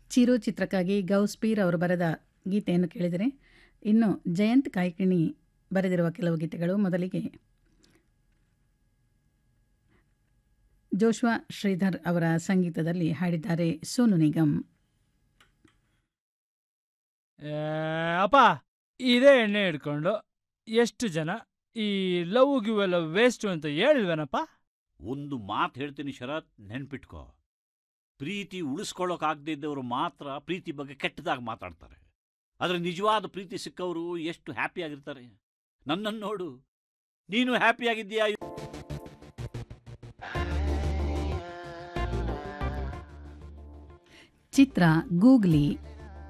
ಚಿರು ಚಿತ್ರಕ್ಕಾಗಿ ಗೌಸ್ಪೀರ್ ಅವರು ಬರೆದ ಗೀತೆಯನ್ನು ಕೇಳಿದರೆ ಇನ್ನು ಜಯಂತ್ ಕಾಯ್ಕಿಣಿ ಬರೆದಿರುವ ಕೆಲವು ಗೀತೆಗಳು ಮೊದಲಿಗೆ ಜೋಶ್ವಾ ಶ್ರೀಧರ್ ಅವರ ಸಂಗೀತದಲ್ಲಿ ಹಾಡಿದ್ದಾರೆ ಸೋನು ನಿಗಮ್ ಏ, ಅಪ್ಪ ಇದೇ ಎಣ್ಣೆ ಹಿಡ್ಕೊಂಡು ಎಷ್ಟು ಜನ ಈ ಲವ್ ಗಿವ್ ಎಲ್ಲ ವೇಸ್ಟು ಅಂತ ಹೇಳಿಲ್ವೇನಪ್ಪ ಒಂದು ಮಾತು ಹೇಳ್ತೀನಿ ಶರತ್ ನೆನ್ಪಿಟ್ಕೋ ಪ್ರೀತಿ ಉಳಿಸ್ಕೊಳ್ಳೋಕಾಗದೇ ಇದ್ದವರು ಮಾತ್ರ ಪ್ರೀತಿ ಬಗ್ಗೆ ಕೆಟ್ಟದಾಗಿ ಮಾತಾಡ್ತಾರೆ ಆದರೆ ನಿಜವಾದ ಪ್ರೀತಿ ಸಿಕ್ಕವರು ಎಷ್ಟು ಹ್ಯಾಪಿ ಆಗಿರ್ತಾರೆ ನನ್ನನ್ನು ನೋಡು ನೀನು ಹ್ಯಾಪಿ ಆಗಿದ್ದೀಯಾ ಚಿತ್ರ ಗೂಗ್ಲಿ